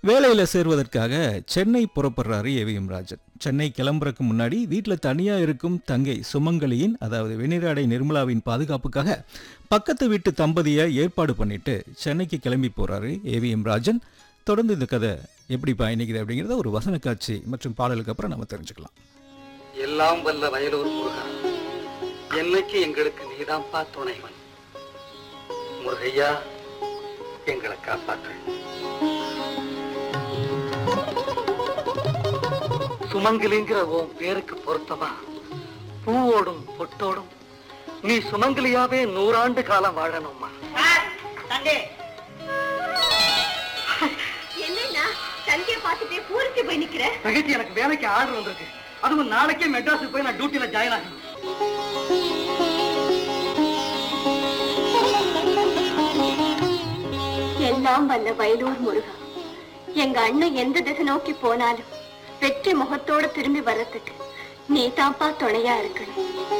வேலையில சேர்வதற்காக சென்னை புறப்படுறாரு ஏவிஎம் ராஜன் சென்னை கிளம்புறதுக்கு முன்னாடி வீட்டில் தனியா இருக்கும் தங்கை சுமங்கலியின் அதாவது வெண்ணிராடை நிர்மலாவின் பாதுகாப்புக்காக பக்கத்து வீட்டு தம்பதியை ஏற்பாடு பண்ணிட்டு சென்னைக்கு கிளம்பி போறாரு ஏவிஎம் ராஜன் தொடர்ந்து இந்த கதை எப்படி பயணிக்குது அப்படிங்கிறத ஒரு வசன காட்சி மற்றும் பாடலுக்கு அப்புறம் நம்ம தெரிஞ்சுக்கலாம் எல்லாம் வல்ல வயலூர் முருகா என்னைக்கு எங்களுக்கு நீதான்ப்பா துணைவன் முருகையா எங்களை காப்பாற்று சுமங்கலிங்கிற உன் பேருக்கு பொருத்தமா பூவோடும் பொட்டோடும் நீ சுமங்கலியாவே நூறாண்டு காலம் வாழணும்மா என்னன்னா தந்தைய பார்த்துட்டே பூரிச்சு போய் நிக்கிற தகச்சி எனக்கு வேலைக்கு ஆர்டர் வந்திருக்கு அதுவும் நாளைக்கே மெட்ராஸுக்கு போய் நான் டியூட்டில ஜாயின் ஆகணும் எல்லாம் வல்ல வயலூர் முருகா எங்க அண்ணன் எந்த திசை நோக்கி போனாலும் வெற்றி முகத்தோட திரும்பி வர்றதுக்கு நீ தான்ப்பா துணையா இருக்கணும்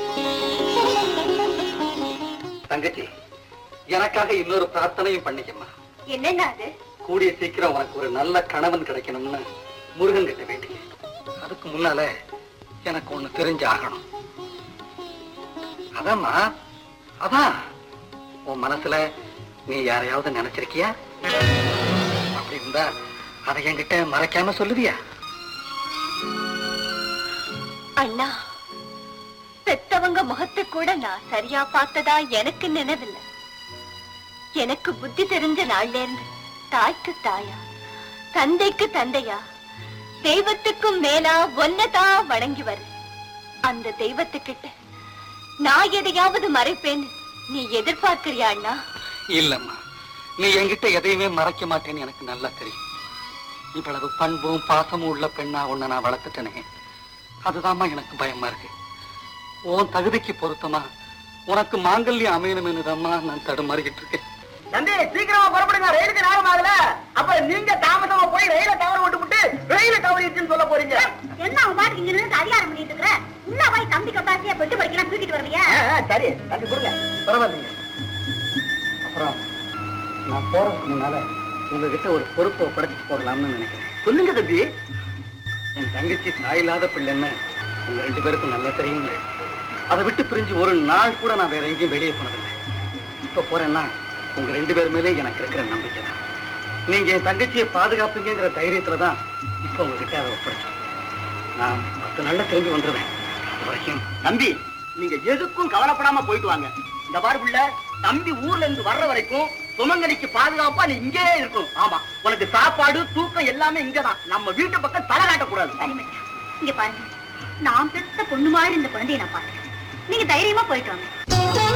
தங்கச்சி எனக்காக இன்னொரு பிரார்த்தனையும் பண்ணிக்கம்மா என்னன்னா அது கூடிய சீக்கிரம் உனக்கு ஒரு நல்ல கணவன் கிடைக்கணும்னு முருகன் கிட்ட வேண்டிய அதுக்கு முன்னால எனக்கு ஒண்ணு தெரிஞ்சு ஆகணும் அதாம்மா அதான் உன் மனசுல நீ யாரையாவது நினைச்சிருக்கியா அப்படி இருந்தா அதை என்கிட்ட மறைக்காம சொல்லுவியா அண்ணா பெத்தவங்க முகத்தை கூட நான் சரியா பார்த்ததா எனக்கு நினைவில்லை எனக்கு புத்தி தெரிஞ்ச நாள்ல இருந்து தாய்க்கு தாயா தந்தைக்கு தந்தையா தெய்வத்துக்கும் மேலா ஒன்னதான் வணங்கி வரு அந்த தெய்வத்துக்கிட்ட நான் எதையாவது மறைப்பேன்னு நீ எதிர்பார்க்கிறியா அண்ணா இல்லம்மா நீ என்கிட்ட எதையுமே மறைக்க மாட்டேன்னு எனக்கு நல்லா தெரியும் இவ்வளவு பண்பும் பாசமும் உள்ள பெண்ணா உன்னை நான் வளர்த்துட்டேனே அதுதாம்மா எனக்கு பயமா இருக்கு உன் தகுதிக்கு பொருத்தமா உனக்கு மாங்கல்யம் அமையணும்னு நான் தடுமாறிக்கிட்டு இருக்கேன் தம்பி சீக்கிரமா புறப்படுங்க ரயிலுக்கு நேரம் ஆகல அப்ப நீங்க தாமதமா போய் ரயில தவற விட்டு விட்டு ரயில தவறிச்சுன்னு சொல்ல போறீங்க என்ன அவன் பாட்டுக்கு இங்க இருந்து அதிகாரம் பண்ணிட்டு இருக்கிற உள்ள போய் தம்பி கப்பாசியா பெட்டு படிக்கலாம் தூக்கிட்டு வரலையா ஆ, ஆ, சரி தம்பி கொடுங்க பரவாயில்லைங்க அப்புறம் நான் போறதுக்கு முன்னால உங்ககிட்ட ஒரு பொறுப்பை ஒப்படைச்சிட்டு போகலாம்னு நினைக்கிறேன் சொல்லுங்க தம்பி என் தங்கச்சி தாயில்லாத பிள்ளைன்னு உங்க ரெண்டு பேருக்கும் நல்லா தெரியுங்க அதை விட்டு பிரிஞ்சு ஒரு நாள் கூட நான் வேற எங்கேயும் வெளியே போனதில்லை இப்ப போறேன்னா உங்க ரெண்டு பேர் மேலே எனக்கு இருக்கிற நம்பிக்கை தான் நீங்க என் தங்கச்சியை பாதுகாப்பீங்கிற தைரியத்துல தான் இப்ப உங்ககிட்ட அதை ஒப்படைச்சேன் நான் பத்து நாள்ல திரும்பி வந்துடுவேன் அது வரைக்கும் தம்பி நீங்க எதுக்கும் கவலைப்படாம போயிட்டு வாங்க இந்த பாரு புள்ள தம்பி ஊர்ல இருந்து வர்ற வரைக்கும் சுமங்கலிக்கு பாதுகாப்பா நீ இங்கே இருக்கணும் ஆமா உனக்கு சாப்பாடு தூக்கம் எல்லாமே இங்கதான் நம்ம வீட்டு பக்கம் தலை காட்டக்கூடாது இங்க பாருங்க நான் பெத்த பொண்ணு மாதிரி இந்த குழந்தைய நான் பாத்துக்கிறேன் நீங்க தைரியமா போயிட்டு வாங்க